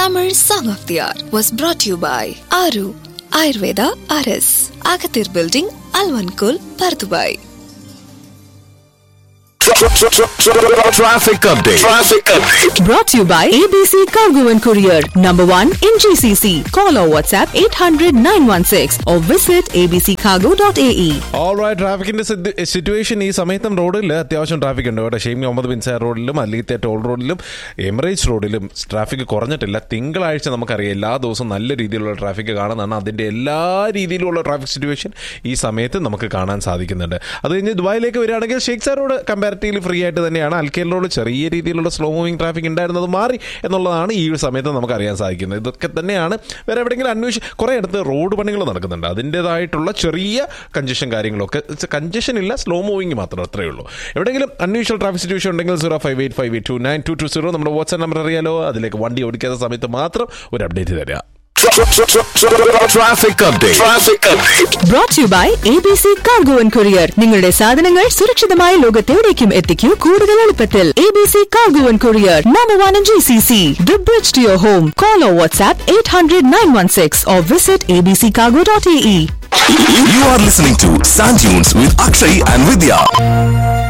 Tamil Song of the Hour was brought to you by Aru Ayurveda RS, Agathir Building, Alvankul, Pardubai. Traffic update. Traffic update. Brought to you by ABC Cargo and Courier, number one in GCC. Call or WhatsApp 800 916 or visit abccargo.ae. Alright ട്രാഫിക്കിന്റെ situation ഈ സമയത്തും റോഡിൽ അത്യാവശ്യം traffic ഉണ്ട് കേട്ടോ ഷെയ്മി Muhammad bin Zayed റോഡിലും അല്ലീത്തെ toll റോഡിലും എമിറേറ്റ്സ് റോഡിലും ട്രാഫിക് കുറഞ്ഞിട്ടില്ല തിങ്കളാഴ്ച നമുക്കറിയാം എല്ലാ ദിവസവും നല്ല രീതിയിലുള്ള ട്രാഫിക് കാണുന്നതാണ് അതിന്റെ എല്ലാ രീതിയിലുള്ള ട്രാഫിക് സിറ്റുവേഷൻ ഈ സമയത്ത് നമുക്ക് കാണാൻ സാധിക്കുന്നുണ്ട് അത് കഴിഞ്ഞ് ദുബായിലേക്ക് വരികയാണെങ്കിൽ Sheikh Zayed road comparatively free ആയിട്ട് തന്നെയാണ് അൽക്കേൽ റോഡ് ചെറിയ രീതിയിലുള്ള സ്ലോ മൂവിംഗ് ട്രാഫിക് ഉണ്ടായിരുന്നത് മാറി എന്നുള്ളതാണ് ഈ ഒരു സമയത്ത് നമുക്ക് അറിയാൻ സാധിക്കുന്നത് ഇതൊക്കെ തന്നെയാണ് വേറെ എവിടെയെങ്കിലും അന്വേഷിച്ച് കുറേ അടുത്ത് റോഡ് പണികൾ നടക്കുന്നുണ്ട് അതിൻ്റെതായിട്ടുള്ള ചെറിയ കഞ്ചഷൻ കാര്യങ്ങളൊക്കെ കഞ്ചഷൻ ഇല്ല സ്ലോ മൂവിങ് മാത്രം അത്രയേ ഉള്ളൂ എവിടെയെങ്കിലും അൺയൂഷ്വൽ ട്രാഫിക് സിറ്റുവേഷൻ ഉണ്ടെങ്കിൽ zero five eight five eight two nine two two zero നമ്മുടെ വാട്സ്ആപ്പ് നമ്പർ അറിയാലോ അതിലേക്ക് വണ്ടി ഓടിക്കാത്ത സമയത്ത് മാത്രം ഒരു അപ്ഡേറ്റ് തരാം Traffic update. Traffic update. Brought to you by ABC Cargo and Courier. നിങ്ങളുടെ സാധനങ്ങൾ സുരക്ഷിതമായ ലോകത്തെവിടേക്കും എത്തിക്കൂ കൂടുതൽ എളുപ്പത്തിൽ ABC Cargo and Courier, number one in GCC. The bridge to your home. Call or WhatsApp 800 916 or visit abccargo.ae. You are listening to Sand Dunes with Akshay and Vidya.